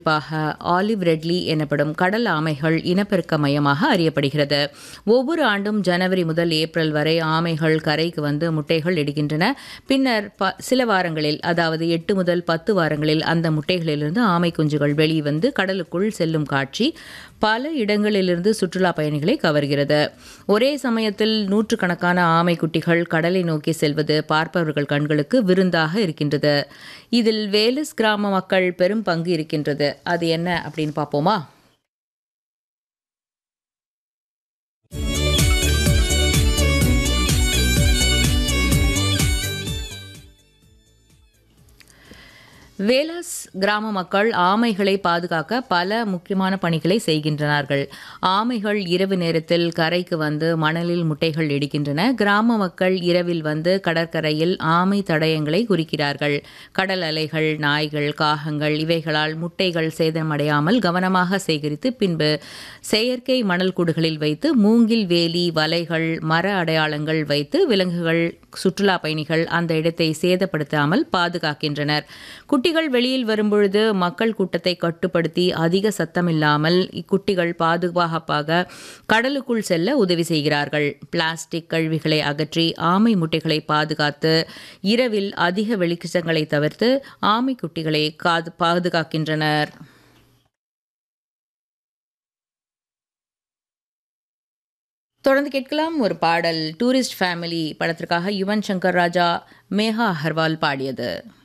குறிப்பாக olive Ridley எனப்படும் கடல் ஆமைகள் இனப்பெருக்க மையமாக அறியப்படுகிறது ஒவ்வொரு ஆண்டும் ஜனவரி முதல் ஏப்ரல் வரை ஆமைகள் கரைக்கு வந்து முட்டைகள் இடுகின்றன பின்னர் ப சில வாரங்களில் அதாவது எட்டு முதல் பத்து வாரங்களில் அந்த முட்டைகளிலிருந்து ஆமை குஞ்சுகள் வெளிவந்து கடலுக்குள் செல்லும் காட்சி பல இடங்களிலிருந்து சுற்றுலா பயணிகளை கவர்கிறது ஒரே சமயத்தில் நூற்றுக்கணக்கான ஆமை குட்டிகள் கடலை நோக்கி செல்வது பார்ப்பவர்கள் கண்களுக்கு விருந்தாக இருக்கின்றது இதில் வேலஸ் கிராம மக்கள் பெரும் பங்கு இருக்கின்றது அது என்ன அப்படின்னு பார்ப்போமா வேலாஸ் கிராம மக்கள் ஆமைகளை பாதுகாக்க பல முக்கியமான பணிகளை செய்கின்றனார்கள் ஆமைகள் இரவு நேரத்தில் கரைக்கு வந்து மணலில் முட்டைகள் இடுகின்றன கிராம மக்கள் இரவில் வந்து கடற்கரையில் ஆமை தடயங்களை குறிக்கிறார்கள் கடல் அலைகள் நாய்கள் காகங்கள் இவைகளால் முட்டைகள் சேதமடையாமல் கவனமாக சேகரித்து பின்பு செயற்கை மணல் கூடுகளில் வைத்து மூங்கில் வேலி வலைகள் மர அடையாளங்கள் வைத்து விலங்குகள் சுற்றுலா பயணிகள் அந்த இடத்தை சேதப்படுத்தாமல் பாதுகாக்கின்றனர் குட்டிகள் வெளியில் வரும்பொழுது மக்கள் கூட்டத்தை கட்டுப்படுத்தி அதிக சத்தமில்லாமல் இக்குட்டிகள் பாதுகாப்பாக கடலுக்குள் செல்ல உதவி செய்கிறார்கள் பிளாஸ்டிக் கழிவுகளை அகற்றி ஆமை முட்டைகளை பாதுகாத்து இரவில் அதிக வெளிச்சங்களை தவிர்த்து ஆமை குட்டிகளை காது பாதுகாக்கின்றனர் தொடர்ந்து கேட்கலாம் ஒரு பாடல் டூரிஸ்ட் ஃபேமிலி படத்திற்காக யுவன் சங்கர் ராஜா மேகா அகர்வால் பாடியது